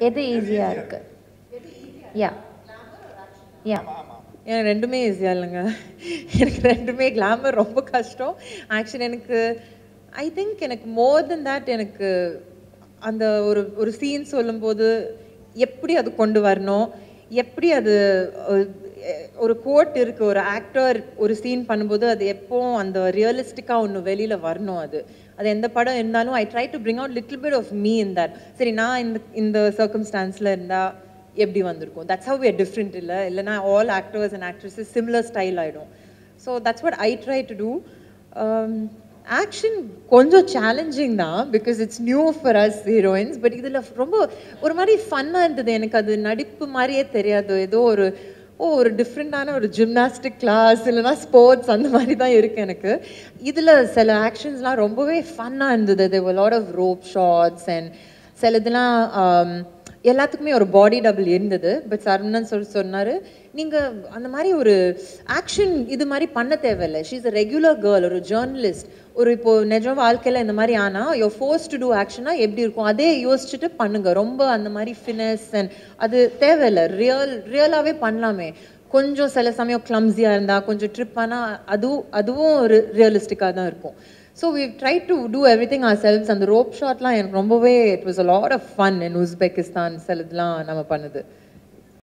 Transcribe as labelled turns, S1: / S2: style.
S1: எது ஈஸியாக இருக்கு யா யா
S2: எனக்கு ரெண்டுமே ஈஸியாக இல்லைங்க எனக்கு ரெண்டுமே கிளாமர் ரொம்ப கஷ்டம் ஆக்சுவலி எனக்கு ஐ திங்க் எனக்கு மோர் தென் தேட் எனக்கு அந்த ஒரு ஒரு சீன் சொல்லும்போது எப்படி அது கொண்டு வரணும் எப்படி அது அஹ், ஒரு கோட் இருக்குது ஒரு ஆக்டர் ஒரு சீன் பண்ணும்போது அது எப்போவும் அந்த ரியலிஸ்டிக்காக ஒன்று வெளியில் வரணும் அது அது எந்த படம் இருந்தாலும் I try to bring out little bit of me in that சரி நான் இந்த இந்த சர்க்கம்ஸ்டான்ஸில் இருந்தால் எப்படி வந்திருக்கும் தட்ஸ் ஹவ் we டிஃப்ரெண்ட் இல்லை இல்லைனா all actors and actresses similar style ஆகிடும் so that's what I try to do action கொஞ்சம் சேலஞ்சிங் தான் because it's new for us heroines but இதில் ரொம்ப ஒரு மாதிரி ஃபன்னாக இருந்தது எனக்கு அது நடிப்பு மாதிரியே தெரியாது ஏதோ ஒரு ஓ ஒரு டிஃப்ரெண்ட்டான ஒரு ஜிம்னாஸ்டிக் கிளாஸ் இல்லைனா ஸ்போர்ட்ஸ் அந்த மாதிரி தான் இருக்குது எனக்கு இதில் சில ஆக்ஷன்ஸ்லாம் ரொம்பவே ஃபன்னாக இருந்தது there lot of rope shots and சிலதெல்லாம் ஆம், எல்லாத்துக்குமே ஒரு பாடி டபுள் இருந்தது பட் சரவணன் சொல்லி சொன்னார் நீங்கள் அந்த மாதிரி ஒரு ஆக்ஷன் இது மாதிரி பண்ண தேவையில்லை she is a regular girl ஒரு ஜேர்னலிஸ்ட் ஒரு இப்போ நிஜ வாழ்க்கையில் இந்த மாதிரி ஆனால் யோ ஃபோர்ஸ் டு டூ ஆக்ஷனாக எப்படி இருக்கும் அதே யோசிச்சுட்டு பண்ணுங்க ரொம்ப அந்த மாதிரி ஃபினஸ் அண்ட் அது தேவையில்லை ரியல் ரியலாகவே பண்ணலாமே கொஞ்சம் சில சமயம் கிளம்ஸியாக இருந்தால் கொஞ்சம் ட்ரிப் ஆனால் அதுவும் அதுவும் ஒரு ரியலிஸ்டிக்காக தான் இருக்கும் so we try to do everything ourselves அந்த ரோப் ஷாட்லாம் எனக்கு ரொம்பவே it was a lot of fun in Uzbekistan சிலதுலாம் நம்ம பண்ணுது